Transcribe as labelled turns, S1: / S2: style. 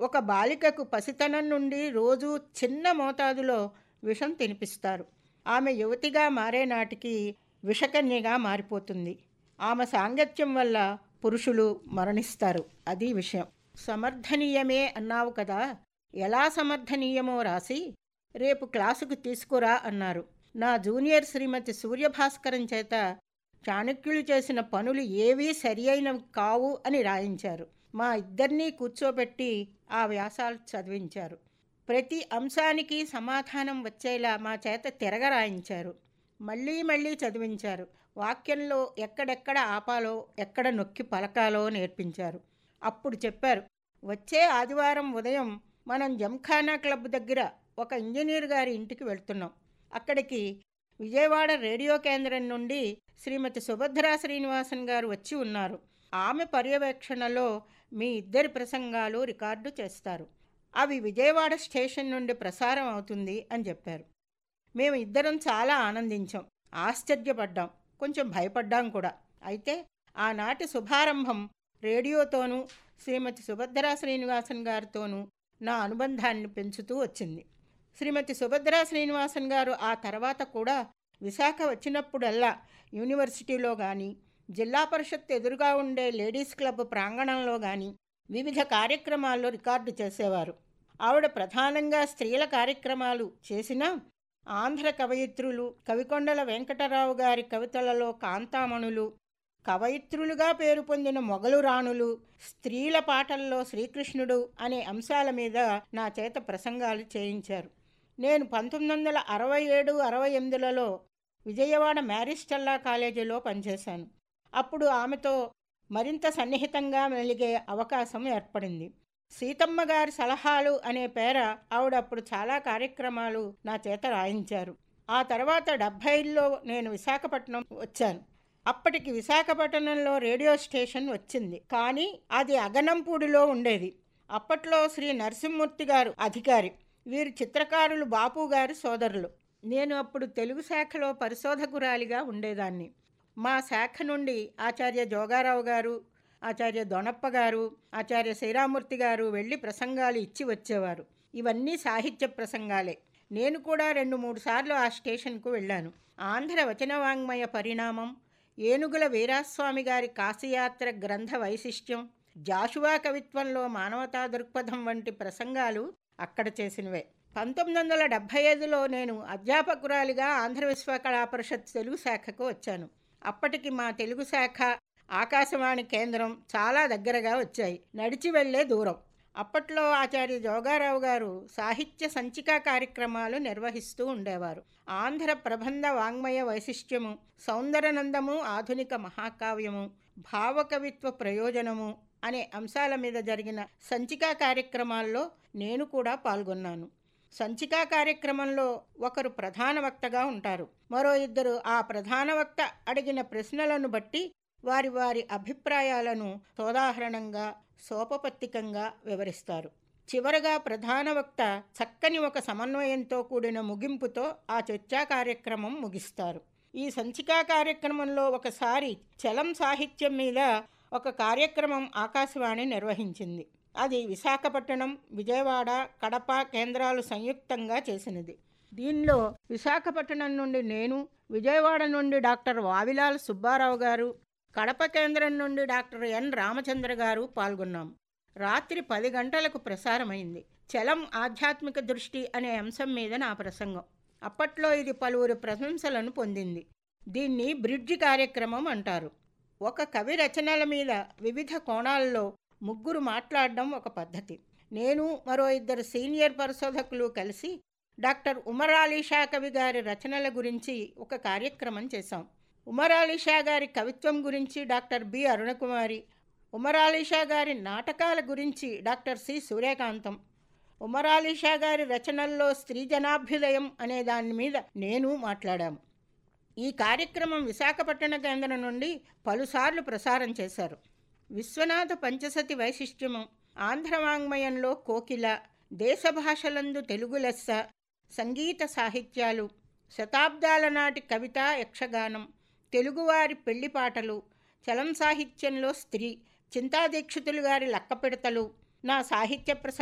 S1: ఒక బాలికకు పసితనం నుండి రోజు చిన్న మోతాదులో విషం తినిపిస్తారు ఆమె యువతిగా మారే నాటికి విషకన్యగా మారిపోతుంది ఆమె సాంగత్యం వల్ల పురుషులు మరణిస్తారు అది విషయం సమర్థనీయమే అన్నావు కదా ఎలా సమర్థనీయమో రాసి రేపు క్లాసుకు తీసుకురా అన్నారు నా జూనియర్ శ్రీమతి సూర్యభాస్కరం చేత చాణక్యులు చేసిన పనులు ఏవీ సరి అయినవి కావు అని రాయించారు మా ఇద్దరినీ కూర్చోబెట్టి ఆ వ్యాసాలు చదివించారు ప్రతి అంశానికి సమాధానం వచ్చేలా మా చేత తిరగ రాయించారు మళ్ళీ మళ్ళీ చదివించారు వాక్యంలో ఎక్కడెక్కడ ఆపాలో ఎక్కడ నొక్కి పలకాలో నేర్పించారు అప్పుడు చెప్పారు వచ్చే ఆదివారం ఉదయం మనం జంఖానా క్లబ్ దగ్గర ఒక ఇంజనీర్ గారి ఇంటికి వెళ్తున్నాం అక్కడికి విజయవాడ రేడియో కేంద్రం నుండి శ్రీమతి సుభద్రా శ్రీనివాసన్ గారు వచ్చి ఉన్నారు ఆమె పర్యవేక్షణలో మీ ఇద్దరి ప్రసంగాలు రికార్డు చేస్తారు అవి విజయవాడ స్టేషన్ నుండి ప్రసారం అవుతుంది అని చెప్పారు మేము ఇద్దరం చాలా ఆనందించాం ఆశ్చర్యపడ్డాం కొంచెం భయపడ్డాం కూడా అయితే ఆనాటి శుభారంభం రేడియోతోనూ శ్రీమతి సుభద్రా శ్రీనివాసన్ గారితోనూ నా అనుబంధాన్ని పెంచుతూ వచ్చింది శ్రీమతి సుభద్రా శ్రీనివాసన్ గారు ఆ తర్వాత కూడా విశాఖ వచ్చినప్పుడల్లా యూనివర్సిటీలో కానీ జిల్లా పరిషత్ ఎదురుగా ఉండే లేడీస్ క్లబ్ ప్రాంగణంలో కానీ వివిధ కార్యక్రమాల్లో రికార్డు చేసేవారు ఆవిడ ప్రధానంగా స్త్రీల కార్యక్రమాలు చేసినా ఆంధ్ర కవయిత్రులు కవికొండల వెంకటరావు గారి కవితలలో కాంతామణులు కవయిత్రులుగా పేరు పొందిన మొగలు రాణులు స్త్రీల పాటల్లో శ్రీకృష్ణుడు అనే అంశాల మీద నా చేత ప్రసంగాలు చేయించారు నేను పంతొమ్మిది వందల అరవై ఏడు అరవై ఎనిమిదిలలో విజయవాడ మ్యారిస్టల్లా కాలేజీలో పనిచేశాను అప్పుడు ఆమెతో మరింత సన్నిహితంగా మెలిగే అవకాశం ఏర్పడింది సీతమ్మ గారి సలహాలు అనే పేర ఆవిడ అప్పుడు చాలా కార్యక్రమాలు నా చేత రాయించారు ఆ తర్వాత డెబ్భైల్లో నేను విశాఖపట్నం వచ్చాను అప్పటికి విశాఖపట్నంలో రేడియో స్టేషన్ వచ్చింది కానీ అది అగనంపూడిలో ఉండేది అప్పట్లో శ్రీ నరసింహమూర్తి గారు అధికారి వీరు చిత్రకారులు బాపు గారి సోదరులు నేను అప్పుడు తెలుగు శాఖలో పరిశోధకురాలిగా ఉండేదాన్ని మా శాఖ నుండి ఆచార్య జోగారావు గారు ఆచార్య దొనప్ప గారు ఆచార్య శ్రీరామూర్తి గారు వెళ్ళి ప్రసంగాలు ఇచ్చి వచ్చేవారు ఇవన్నీ సాహిత్య ప్రసంగాలే నేను కూడా రెండు మూడు సార్లు ఆ స్టేషన్కు వెళ్ళాను ఆంధ్ర వచన వాంగ్మయ పరిణామం ఏనుగుల వీరాస్వామి గారి కాశీయాత్ర గ్రంథ వైశిష్ట్యం జాషువా కవిత్వంలో మానవతా దృక్పథం వంటి ప్రసంగాలు అక్కడ చేసినవే పంతొమ్మిది వందల డెబ్భై ఐదులో నేను అధ్యాపకురాలిగా ఆంధ్ర విశ్వకళా పరిషత్ తెలుగు శాఖకు వచ్చాను అప్పటికి మా తెలుగు శాఖ ఆకాశవాణి కేంద్రం చాలా దగ్గరగా వచ్చాయి నడిచి వెళ్లే దూరం అప్పట్లో ఆచార్య జోగారావు గారు సాహిత్య సంచికా కార్యక్రమాలు నిర్వహిస్తూ ఉండేవారు ఆంధ్ర ప్రబంధ వాంగ్మయ వైశిష్ట్యము సౌందరనందము ఆధునిక మహాకావ్యము భావకవిత్వ ప్రయోజనము అనే అంశాల మీద జరిగిన సంచికా కార్యక్రమాల్లో నేను కూడా పాల్గొన్నాను సంచికా కార్యక్రమంలో ఒకరు ప్రధాన వక్తగా ఉంటారు మరో ఇద్దరు ఆ ప్రధాన వక్త అడిగిన ప్రశ్నలను బట్టి వారి వారి అభిప్రాయాలను సోదాహరణంగా సోపపత్తికంగా వివరిస్తారు చివరగా ప్రధాన వక్త చక్కని ఒక సమన్వయంతో కూడిన ముగింపుతో ఆ చర్చా కార్యక్రమం ముగిస్తారు ఈ సంచికా కార్యక్రమంలో ఒకసారి చలం సాహిత్యం మీద ఒక కార్యక్రమం ఆకాశవాణి నిర్వహించింది అది విశాఖపట్నం విజయవాడ కడప కేంద్రాలు సంయుక్తంగా చేసినది దీనిలో విశాఖపట్నం నుండి నేను విజయవాడ నుండి డాక్టర్ వావిలాల్ సుబ్బారావు గారు కడప కేంద్రం నుండి డాక్టర్ ఎన్ రామచంద్ర గారు పాల్గొన్నాం రాత్రి పది గంటలకు ప్రసారమైంది చలం ఆధ్యాత్మిక దృష్టి అనే అంశం మీద నా ప్రసంగం అప్పట్లో ఇది పలువురు ప్రశంసలను పొందింది దీన్ని బ్రిడ్జి కార్యక్రమం అంటారు ఒక కవి రచనల మీద వివిధ కోణాల్లో ముగ్గురు మాట్లాడడం ఒక పద్ధతి నేను మరో ఇద్దరు సీనియర్ పరిశోధకులు కలిసి డాక్టర్ ఉమర్ అలీషా కవి గారి రచనల గురించి ఒక కార్యక్రమం చేశాం ఉమర్ అలీషా గారి కవిత్వం గురించి డాక్టర్ బి అరుణకుమారి ఉమర్ అలీషా గారి నాటకాల గురించి డాక్టర్ సి సూర్యకాంతం ఉమర్ అలీషా గారి రచనల్లో స్త్రీ జనాభ్యుదయం అనే దాని మీద నేను మాట్లాడాము ఈ కార్యక్రమం విశాఖపట్టణ కేంద్రం నుండి పలుసార్లు ప్రసారం చేశారు విశ్వనాథ పంచసతి వైశిష్ట్యము ఆంధ్ర వాంగ్మయంలో కోకిల దేశ భాషలందు తెలుగు లెస్స సంగీత సాహిత్యాలు శతాబ్దాల నాటి కవిత యక్షగానం తెలుగువారి పెళ్లి పాటలు చలం సాహిత్యంలో స్త్రీ చింతాదీక్షితులు గారి లక్కపెడతలు నా సాహిత్య ప్రస